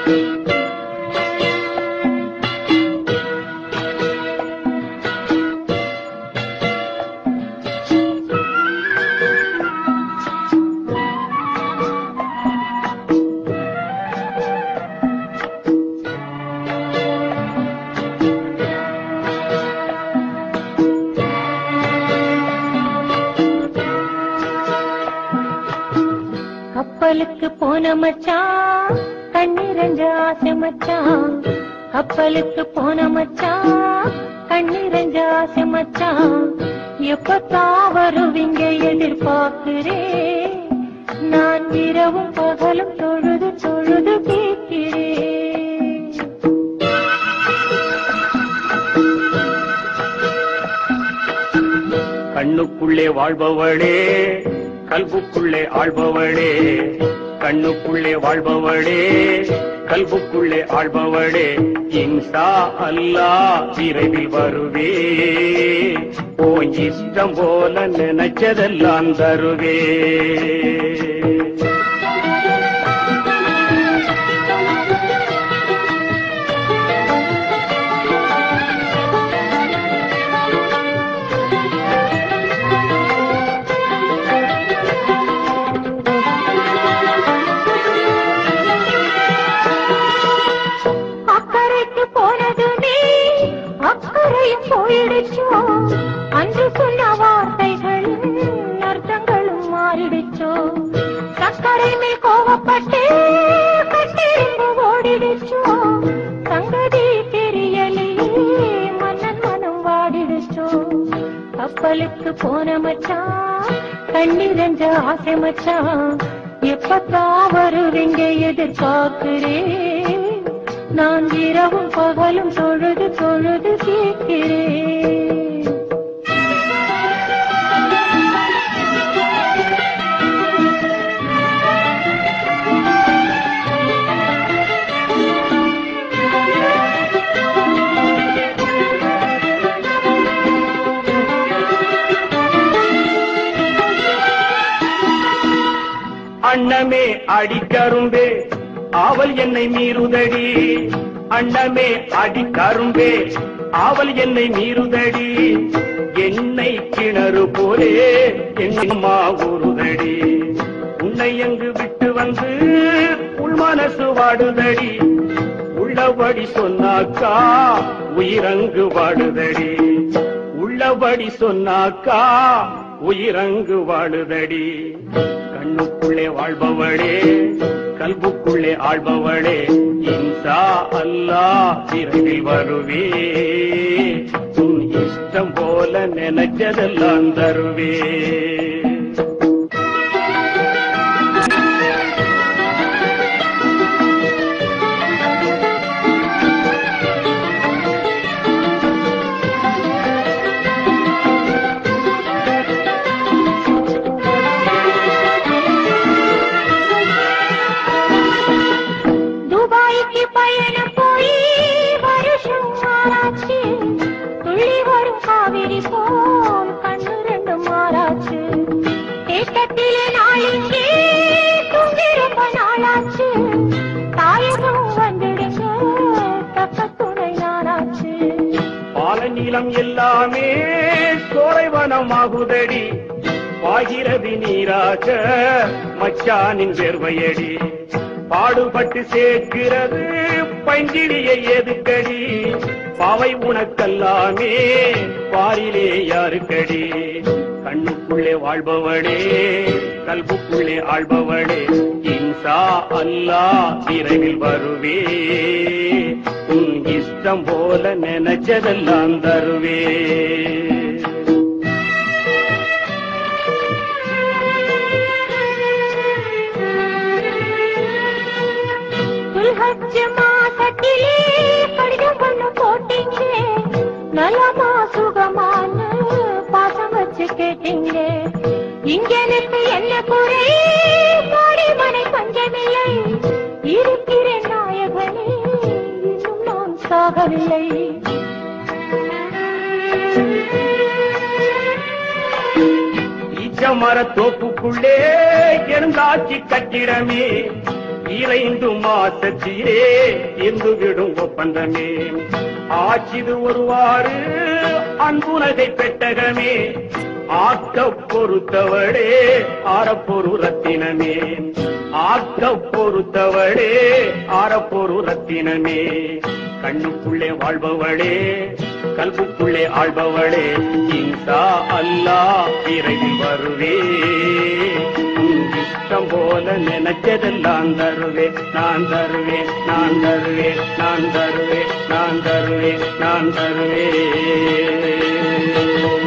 கப்பலுக்கு போன மச்சான் கண்ணிரஞ்ச ஆசை மச்சான் கப்பலுக்கு போன மச்சான் கண்ணிரஞ்ச ஆசை மச்சான் எப்பத்தான் வருவீங்க எதிர்பார்க்கிறேன் நான் இரவும் பகலும் தொழுது தொழுது கேட்கிறேன் கண்ணுக்குள்ளே வாழ்பவளே கல்புக்குள்ளே ஆள்பவளே கண்ணுக்குள்ளே வாழ்பவளே கல்புக்குள்ளே ஆள்பவளே இன்சா அல்லா விரைவில் வருவே ஓ இஷ்டம் போல நினைச்சதெல்லாம் தருவே அக்கறைக்கு போனதுமே அக்கறையும் போயிடுச்சோ அன்று சொன்ன வார்த்தைகளின் அர்த்தங்களும் மாறிடுச்சோ சக்கரை மேல் கோவப்பட்டு கட்டிருந்து ஓடிடுச்சோ சங்கதி தெரியலையே மன்னன் மனம் வாடிடுச்சோ கப்பலுக்கு போன மச்சான் கண்ணிரஞ்ச ஆசை மச்சான் எப்பத்தான் வருவீங்க எதிர்பார்க்கிறேன் நான் இரவும் பகலும் தொழுது தொழுது கேட்கிறேன் அண்ணமே அடிக்கரும்பே ஆவல் என்னை மீறுதடி அண்ணமே அடிக்கரும்பே ஆவல் என்னை மீறுதடி என்னை கிணறு போலே என்னம்மா உருதடி உன்னை எங்கு விட்டு வந்து உள் மனசு வாடுதடி உள்ளபடி சொன்னாக்கா உயிரங்கு வாடுதடி உள்ளபடி சொன்னாக்கா உயிரங்கு வாழுதடி கண்ணுக்குள்ளே வாழ்பவளே கல்புக்குள்ளே ஆள்பவளே இன்சா அல்லா விரைவில் வருவே உன் இஷ்டம் போல நினைச்சதெல்லாம் தருவே துபாய்க்கு பயணம் போய் வருஷம் ஆராய்ச்சி துள்ளி வரும் காவிரி போல் கண்ணு ரெண்டு மாறாச்சு தேட்டத்திலே நாளிங்கே தூங்கிருப்ப நாளாச்சு தாயகம் வந்துடுங்க தக்க துணை நானாச்சு பால நீளம் எல்லாமே சோலைவனமாகுதடி பாகிரதி நீராக மச்சானின் வேர்வையடி பாடுபட்டு சேர்க்கிறது பைங்கிடியை எதுக்கடி பாவை உனக்கல்லாமே பாரிலே யாருக்கடி கண்ணுக்குள்ளே வாழ்பவளே கல்புக்குள்ளே ஆள்பவளே இன்சா அல்லா விரைவில் வருவே உன் இஷ்டம் போல நினைச்சதெல்லாம் தருவே துல்ஹஜ் மாசத்திலே கடிதம் ஒண்ணு போட்டீங்க நலமா சுகமான பாசம் வச்சு கேட்டீங்க இங்க எனக்கு என்ன குறை கோடி மனை பஞ்சமில்லை இருக்கிறேன் நாயகனே இன்னும் நான் சாகவில்லை ஈச்ச மர தோப்புக்குள்ளே எழுந்தாச்சி கட்டிடமே இறைந்து மாசத்திலே இருந்து விடும் ஒப்பந்தமே ஆச்சிது ஒருவாறு அன்புனகை பெட்டகமே ஆக்க பொறுத்தவளே ஆரப்பொரு ரத்தினமே ஆக்க பொறுத்தவளே ஆரப்பொரு ரத்தினமே கண்ணுக்குள்ளே வாழ்பவளே கல்புக்குள்ளே ஆள்பவளே இன்சா அல்லா விரைவில் வருவே உன் இஷ்டம் போல நினைச்சதெல்லாம் தருவேன் நான் தருவேன் நான் தருவேன் நான் தருவேன் நான் தருவேன் நான் தருவேன்